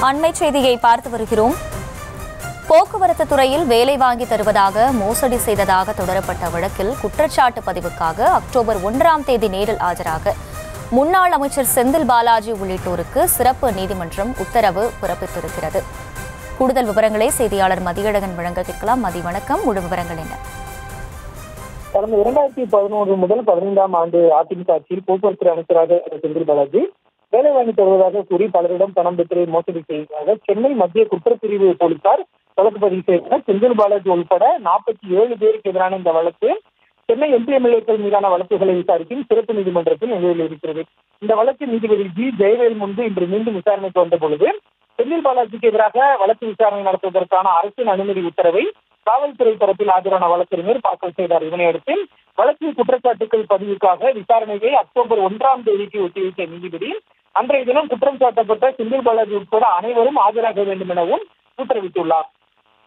அண்மை செய்தியை பார்த்து வருகிறோம் போக்குவரத்து துறையில் வேலை வாங்கி தருவதாக மோசடி செய்ததாக தொடரப்பட்ட வழக்கில் குற்றச்சாட்டு பதிவுக்காக அக்டோபர் ஒன்றாம் தேதி நேரில் ஆஜராக முன்னாள் அமைச்சர் செந்தில் பாலாஜி உள்ளிட்டோருக்கு சிறப்பு நீதிமன்றம் உத்தரவு பிறப்பித்திருக்கிறது கூடுதல் விவரங்களை செய்தியாளர் மதியழகன் வழங்க கேட்கலாம் மதி வணக்கம் முழு விவரங்கள் என்ன கடந்த இரண்டாயிரத்தி பதினொன்று முதல் பதினைந்தாம் ஆண்டு அதிமுக ஆட்சியில் போக்குவரத்து அமைச்சராக இருந்த செந்தில் பாலாஜி வேலை வாங்கி தருவதாக கூறி பலரிடம் பணம் பெற்று மோசடி செய்ததாக சென்னை மத்திய குற்றப்பிரிவு போலீசார் வழக்கு பதிவு செய்தனர் செந்தில் பாலாஜி உள்பட நாற்பத்தி ஏழு பேருக்கு எதிரான இந்த வழக்கு சென்னை எம்பி எம்எல்ஏக்கள் மீதான வழக்குகளை விசாரிக்கும் சிறப்பு நீதிமன்றத்தில் நிலுவையில் இருக்கிறது இந்த வழக்கு நீதிபதி ஜி ஜெயவேல் முன்பு இன்று மீண்டும் விசாரணைக்கு வந்த பொழுது செந்தில் பாலாஜிக்கு எதிராக வழக்கு விசாரணை நடத்துவதற்கான அரசின் அனுமதி உத்தரவை காவல்துறை தரப்பில் ஆஜரான வழக்கறிஞர் தாக்கல் செய்தார் இதனையடுத்து வழக்கு குற்றச்சாட்டுகள் பதிவுக்காக விசாரணையை அக்டோபர் ஒன்றாம் தேதிக்கு ஒத்திவைத்த நீதிபதி அன்றைய தினம் குற்றம் சாட்டப்பட்ட செந்தில் பாலாஜி உட்பட அனைவரும் ஆஜராக வேண்டும் எனவும் உத்தரவிட்டுள்ளார்